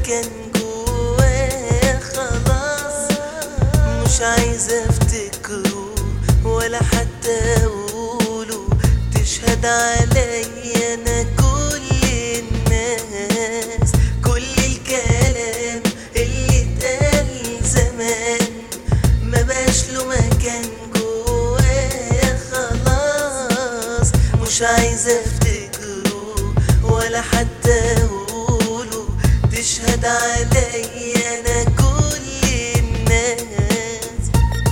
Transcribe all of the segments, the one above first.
مكان جوايا خلاص مش عايزة افتكره ولا حتى اقوله تشهد عليا انا كل الناس كل الكلام اللي اتقال زمان ما بقاش له مكان جوايا خلاص مش عايزة افتكره ولا حتى اقوله تشهد عليا انا كل الناس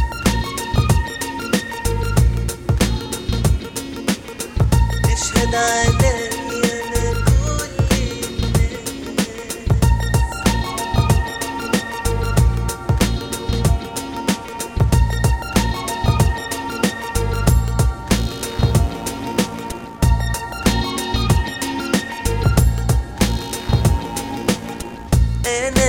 تشهد عليا انا كل الناس انا